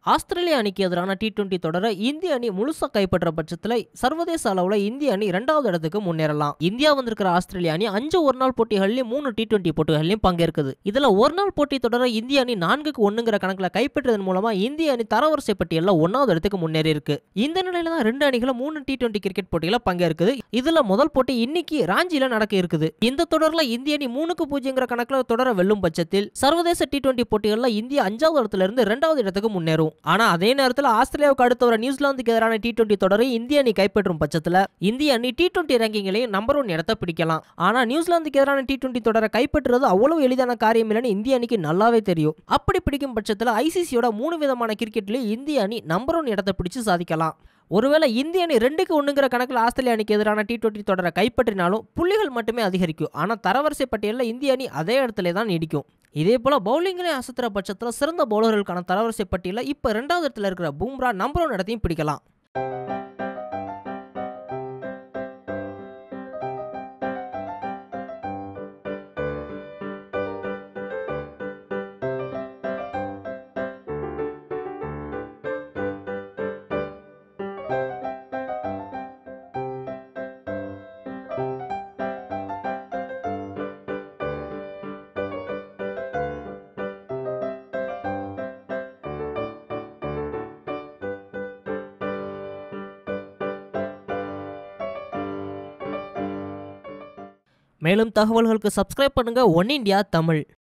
Australia அணிக்கு எதிரான T twenty தொடரை இந்திய அணி முழுசா கைப்பற்ற பட்சத்தில் சர்வதேச அளவுல இந்திய அணி இரண்டாவது இடத்துக்கு முன்னேறலாம் இந்தியா வந்திருக்கிற ஆஸ்திரேலிய அணி அஞ்சு ஒரு நாள் போட்டிகள்லயும் மூணு டி டுவெண்டி போட்டிகள்லயும் பங்கேற்குது இதுல ஒரு நாள் போட்டி தொடரை இந்திய அணி நான்குக்கு ஒண்ணுங்கிற கணக்குல கைப்பற்றதன் மூலமா இந்திய அணி தரவரிசை பட்டியல்ல ஒன்னாவது இடத்துக்கு முன்னேறி இருக்கு இந்த நிலையில தான் ரெண்டு அணிகளும் மூணு டி டுவெண்டி கிரிக்கெட் போட்டியில பங்கேற்குது இதுல முதல் போட்டி இன்னைக்கு ராஞ்சியில நடக்க இருக்குது இந்த தொடர்ல இந்திய அணி மூணுக்கு பூஜ்ஜியங்கிற கணக்குல தொடர வெல்லும் பட்சத்தில் சர்வதேச டி டுவெண்டி போட்டிகள்ல இந்தியா அஞ்சாவது இடத்துல இருந்து இரண்டாவது இடத்துக்கு முன்னேறும் ஆனா அதே நேரத்தில் ஆஸ்திரேலியாவுக்கு அடுத்த வர நியூசிலாந்துக்கு எதிரான டி டுவெண்டி தொடரை இந்திய அணி கைப்பற்றும் பட்சத்துல இந்திய அணி டி டுவெண்டி ரேங்கிங்லையும் நம்பர் ஒன் இடத்தை பிடிக்கலாம் ஆனா நியூசிலாந்துக்கு எதிரான டி டுவெண்டி தொடரை கைப்பற்றுறது அவ்வளவு எளிதான காரியம் இல்லைன்னு இந்திய அணிக்கு நல்லாவே தெரியும் அப்படி பிடிக்கும் பட்சத்தில் ஐசிசியோட மூணு விதமான கிரிக்கெட்லயும் இந்திய அணி நம்பர் ஒன் இடத்தை பிடிச்சு சாதிக்கலாம் ஒருவேளை இந்திய அணி ரெண்டுக்கு ஒண்ணுங்கிற கணக்கில் ஆஸ்திரேலிய அணிக்கு எதிரான டி டுவெண்டி தொடரை கைப்பற்றினாலும் புள்ளிகள் மட்டுமே அதிகரிக்கும் ஆனால் தரவரிசை பட்டியலில் இந்திய அணி அதே இடத்துல தான் நீடிக்கும் இதே போல பவுலிங்லேயும் அசத்துற பட்சத்தில் சிறந்த பவுலர்களுக்கான தரவரிசை பட்டியலில் இப்போ ரெண்டாவது இடத்துல இருக்கிற பும்ரா நம்பர் ஒன் இடத்தையும் பிடிக்கலாம் மேலும் தகவல்களுக்கு சப்ஸ்கிரைப் பண்ணுங்க ஒன் இந்தியா தமிழ்